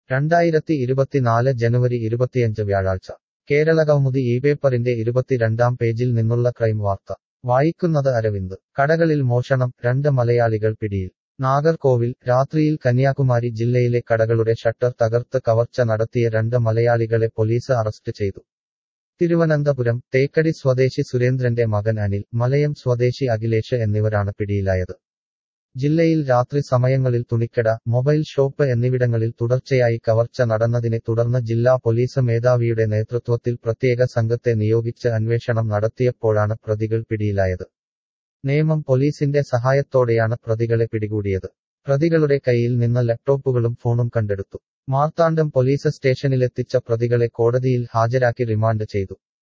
രണ്ടായിരത്തി ഇരുപത്തിനാല് ജനുവരി ഇരുപത്തിയഞ്ച് വ്യാഴാഴ്ച കേരളകൗമുദി ഈ പേപ്പറിന്റെ ഇരുപത്തിരണ്ടാം പേജിൽ നിന്നുള്ള ക്രൈം വാർത്ത വായിക്കുന്നത് അരവിന്ദ് കടകളിൽ മോഷണം രണ്ട് മലയാളികൾ പിടിയിൽ നാഗർകോവിൽ രാത്രിയിൽ കന്യാകുമാരി ജില്ലയിലെ കടകളുടെ ഷട്ടർ തകർത്ത് കവർച്ച നടത്തിയ രണ്ട് മലയാളികളെ പോലീസ് അറസ്റ്റ് ചെയ്തു തിരുവനന്തപുരം തേക്കടി സ്വദേശി സുരേന്ദ്രന്റെ മകൻ അനിൽ മലയം സ്വദേശി അഖിലേഷ് എന്നിവരാണ് പിടിയിലായത് ജില്ലയിൽ രാത്രി സമയങ്ങളിൽ തുണിക്കട മൊബൈൽ ഷോപ്പ് എന്നിവിടങ്ങളിൽ തുടർച്ചയായി കവർച്ച നടന്നതിനെ തുടർന്ന് ജില്ലാ പോലീസ് മേധാവിയുടെ നേതൃത്വത്തിൽ പ്രത്യേക സംഘത്തെ നിയോഗിച്ച് അന്വേഷണം നടത്തിയപ്പോഴാണ് പ്രതികൾ പിടിയിലായത് നിയമം പോലീസിന്റെ സഹായത്തോടെയാണ് പ്രതികളെ പിടികൂടിയത് പ്രതികളുടെ കയ്യിൽ നിന്ന് ലാപ്ടോപ്പുകളും ഫോണും കണ്ടെടുത്തു മാർത്താണ്ഡം പോലീസ് സ്റ്റേഷനിലെത്തിച്ച പ്രതികളെ കോടതിയിൽ ഹാജരാക്കി റിമാൻഡ് ചെയ്തു